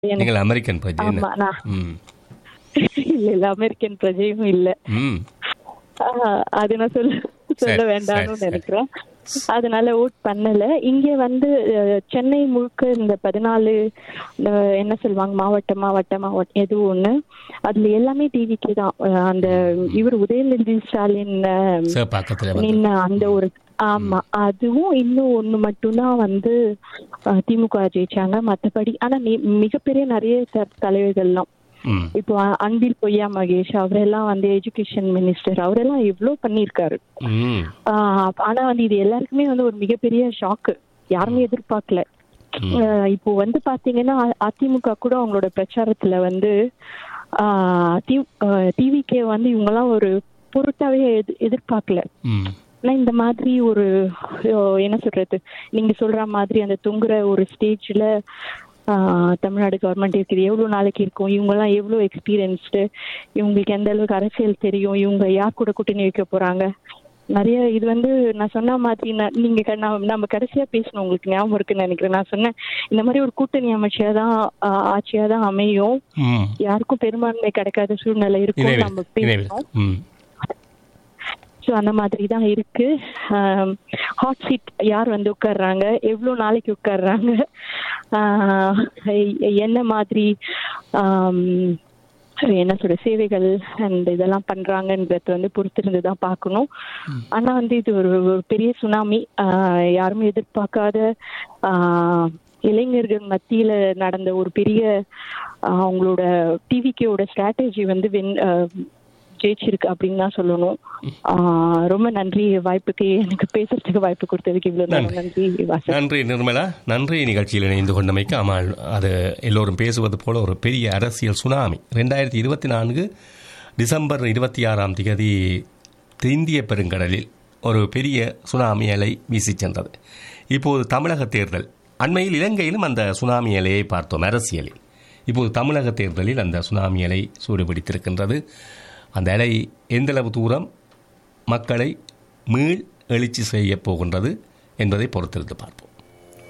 எனக்கு நீங்கள் அமெரிக்கன் பிரஜை என்ன? ஆமா நான் ம் இல்ல இல்ல அமெரிக்கன் பிரஜையும் இல்ல ம் ஆஹ் அது நான் சொல்ல சொல்ல சரி, வேண்டாம்னு சரி, நினைக்கிறேன் அதனால ஓட் பண்ணல இங்க வந்து அஹ், சென்னை முழுக்க இந்த பதினாலு அஹ், என்ன சொல்லுவாங்க மாவட்டம் மாவட்டம் மாவட்டம் எது ஒண்ணு அதுல எல்லாமே டிவிக்கு தான் அஹ், அந்த இவர் உதயநிதி ஸ்டாலின் அஹ், சேப்பாக்கத்தில் வந்து நின்ன அந்த ஒரு ஆமா அதுவும் இன்னும் ஒண்ணு மட்டும்தான் வந்து அஹ், திமுக ஜெயிச்சாங்க மத்தபடி ஆனா மி- மிகப்பெரிய நிறைய த- தலைவர்கள்லாம் ம் இப்போ அ- அன்பில் பொய்யா மகேஷ் அவரெல்லாம் வந்து எஜுகேஷன் மினிஸ்டர் அவரெல்லாம் எவ்வளவு பண்ணியிருக்காரு ம் ஆஹ் ஆனா வந்து இது எல்லாருக்குமே வந்து ஒரு மிகப்பெரிய ஷாக்கு யாருமே எதிர்பார்க்கல ஆஹ் இப்போ வந்து பாத்தீங்கன்னா அ- அதிமுக கூட அவங்களோட பிரச்சாரத்துல வந்து டிவிக்கே வந்து இவங்கெல்லாம் ஒரு பொருட்டாவே எதி- எதிர்பார்க்கல ம் ஆனா இந்த மாதிரி ஒரு அஹ், என்ன சொல்றது நீங்க சொல்ற மாதிரி அந்த தொங்குற ஒரு ஸ்டேஜ்ல தமிழ்நாடு கவர்மெண்ட் இருக்குது எவ்வளவு நாளைக்கு இருக்கும் இவங்க எல்லாம் எவ்வளவு எக்ஸ்பீரியன்ஸ்டு இவங்களுக்கு எந்த அளவுக்கு அரசியல் தெரியும் இவங்க யார் கூட கூட்டணி வைக்க போறாங்க நிறைய இது வந்து நான் சொன்ன மாதிரி நான் நீங்க க- நான் நம்ம கடைசியா பேசணும் உங்களுக்கு ஞாபகம் இருக்குன்னு நினைக்கிறேன் நான் சொன்னேன் இந்த மாதிரி ஒரு கூட்டணி அமைச்சியா தான் ஆட்சியா தான் அமையும் ம் யாருக்கும் பெரும்பான்மை கிடைக்காத சூழ்நிலை இருக்கும் இணைவில் நம்ம இணைவில் பேசணும் ம் ஸோ அந்த மாதிரி தான் இருக்கு ஹாட் சீட் யார் வந்து உட்கார்றாங்க எவ்வளோ நாளைக்கு உட்கார்றாங்க ஆஹ் எ- என்ன மாதிரி ஆம், என்ன சொல்ற சேவைகள் அண்ட் இதெல்லாம் பண்றாங்கன்றத வந்து பொறுத்திருந்து தான் பார்க்கணும் ஆனா வந்து இது ஒரு ஒரு பெரிய சுனாமி ஆஹ் யாருமே எதிர்பார்க்காத ஆஹ் இளைஞர்கள் மத்தியில நடந்த ஒரு பெரிய ஆஹ் அவங்களோட டிவிக்கோட ஸ்ட்ராட்டஜி வந்து வென் ஆஹ் ஜெயிச்சிருக்கு அப்படின்னு தான் சொல்லணும் ஆஹ் ரொம்ப நன்றி வாய்ப்புக்கு எனக்கு பேசுறதுக்கு வாய்ப்பு கொடுத்ததுக்கு இவ்வளவு நேரம் நன்றி வாசன் நன்றி நிர்மலா நன்றி நிகழ்ச்சியில் இணைந்து கொண்டமைக்கு ஆமால் அது எல்லோரும் பேசுவது போல ஒரு பெரிய அரசியல் சுனாமி ரெண்டாயிரத்தி இருபத்தி நான்கு டிசம்பர் இருபத்தி ஆறாம் தேதி இந்திய பெருங்கடலில் ஒரு பெரிய சுனாமி அலை வீசிச் சென்றது இப்போது தமிழக தேர்தல் அண்மையில் இலங்கையிலும் அந்த சுனாமி அலையை பார்த்தோம் அரசியலில் இப்போது தமிழக தேர்தலில் அந்த சுனாமி அலை சூடுபிடித்திருக்கின்றது அந்த அலை எந்தளவு தூரம் மக்களை மீள் எழுச்சி செய்யப் போகின்றது என்பதை பொறுத்திருந்து பார்ப்போம்